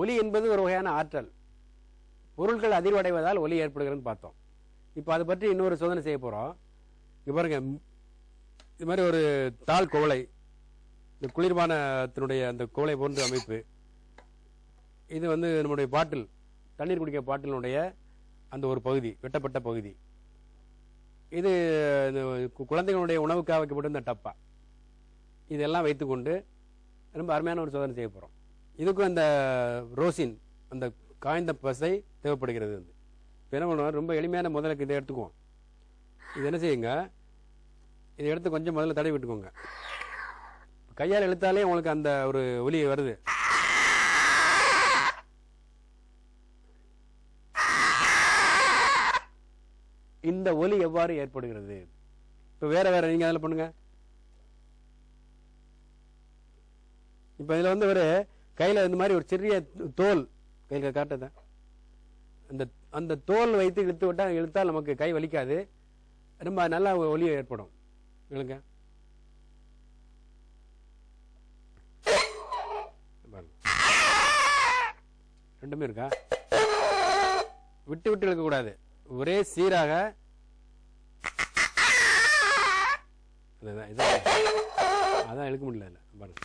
ஒலி என்பது ஒரு வகையான ஆற்றல் பொருட்கள் அதிர்வடைவதால் ஒலி ஏற்படுகிறதுன்னு பார்த்தோம் இப்போ அதை பற்றி இன்னொரு சோதனை செய்ய போறோம் இங்க பாருங்க ம், இது மாதிரி ஒரு தாழ் குவளை இந்த குளிர்பானத்தினுடைய அந்த குவளை போன்ற அமைப்பு இது வந்து நம்முடைய பாட்டில் தண்ணீர் குடிக்க பாட்டிலுடைய அந்த ஒரு பகுதி வெட்டப்பட்ட பகுதி இது இந்த கு- குழந்தைகளுடைய உணவுக்காக வைக்கப்பட்ட இந்த டப்பா இதெல்லாம் வைத்துக்கொண்டு ரொம்ப அருமையான ஒரு சோதனை செய்ய போறோம் இதுக்கும் அந்த ரோசின் அந்த காய்ந்த பசை தேவைப்படுகிறது வந்து இப்ப என்ன பண்ணுவோம் ரொம்ப எளிமையான முதலுக்கு இதை எடுத்துக்குவோம் இது என்ன செய்யுங்க இதை எடுத்து கொஞ்சம் முதல்ல தடவி விட்டுக்கோங்க கையால் இழுத்தாலே உங்களுக்கு அந்த ஒரு ஒலி வருது இந்த ஒலி எவ்வாறு ஏற்படுகிறது இப்ப வேற வேற நீங்க அதில் பண்ணுங்க இப்ப இதுல வந்து ஒரு கையில இந்த மாதிரி ஒரு சிறிய தோல் கையில காட்டுத அந்த அந்த தோல் வைத்து இழுத்து விட்டா இழுத்தால் நமக்கு கை வலிக்காது ரொம்ப நல்லா ஒலி ஏற்படும் இழுங்க பாருங்க. ரெண்டுமே இருக்கா விட்டு விட்டு இழுக்க கூடாது ஒரே சீராக அதுதான், இதான். அதான் இழுக்க முடியல இதுல. பாருங்க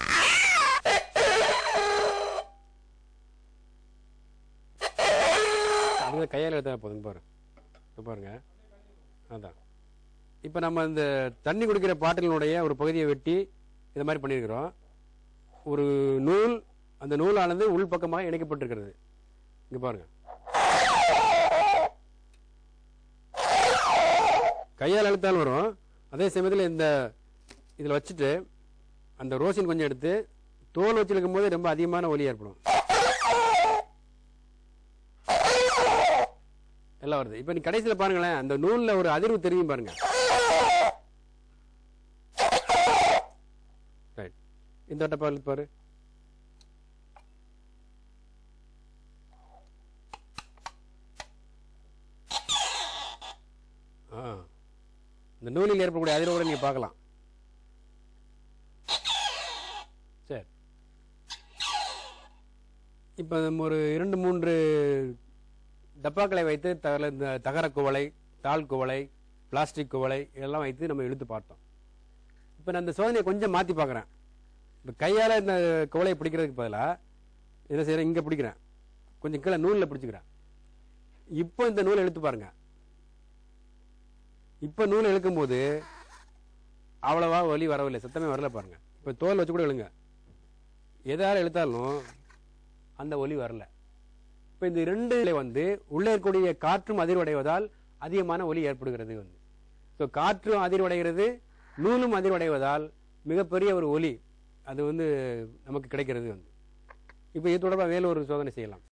அதுக்கு கையால் எடுத்தா போதுங்க பாரு இப்ப பாருங்க அதான் இப்போ நம்ம இந்த தண்ணி குடிக்கிற பாட்டிலினுடைய ஒரு பகுதியை வெட்டி இது மாதிரி பண்ணியிருக்கிறோம் ஒரு நூல் அந்த நூலானது உள்பக்கமாக இணைக்கப்பட்டிருக்கிறது இங்க பாருங்க கையால் அழுத்தாலும் வரும் அதே சமயத்தில் இந்த இதில் வச்சுட்டு அந்த ரோசின் கொஞ்சம் எடுத்து தோல் வச்சு இழுக்கும் போது ரொம்ப அதிகமான ஒலி ஏற்படும் எல்லாம் வருது இப்போ நீ கடைசியில் பாருங்களேன் அந்த நூல்ல ஒரு அதிர்வு தெரியும் பாருங்க ரைட் இந்த வட்டப்பா இழுத்து பாரு ஆ இந்த நூலில் ஏற்படக்கூடிய அதிர்வுகளை நீங்க பார்க்கலாம் சரி இப்போ நம்ம ஒரு இரண்டு மூன்று டப்பாக்களை வைத்து தகர இந்த தகர குவளை தாள் குவளை பிளாஸ்டிக் குவளை இதெல்லாம் வைத்து நம்ம இழுத்து பார்த்தோம் இப்போ நான் இந்த சோதனையை கொஞ்சம் மாற்றி பார்க்குறேன் இப்போ கையால் இந்த குவளையை பிடிக்கிறதுக்கு பதிலாக என்ன செய்கிறேன் இங்கே பிடிக்கிறேன் கொஞ்சம் கீழே நூலில் பிடிச்சிக்கிறேன் இப்போ இந்த நூலை இழுத்து பாருங்க இப்போ நூலை இழுக்கும் போது அவ்வளவா ஒலி வரவில்லை சத்தமே வரல பாருங்க இப்போ தோல் வச்சு கூட இழுங்க எதால இழுத்தாலும் அந்த ஒலி வரல இப்போ இந்த ரெண்டு வந்து உள்ளே இருக்கக்கூடிய காற்றும் அதிர்வடைவதால் அதிகமான ஒலி ஏற்படுகிறது வந்து ஸோ காற்றும் அதிர்வடைகிறது நூலும் அதிர்வடைவதால் மிகப்பெரிய ஒரு ஒலி அது வந்து நமக்கு கிடைக்கிறது வந்து இப்போ இது தொடர்பாக வேறு ஒரு சோதனை செய்யலாம்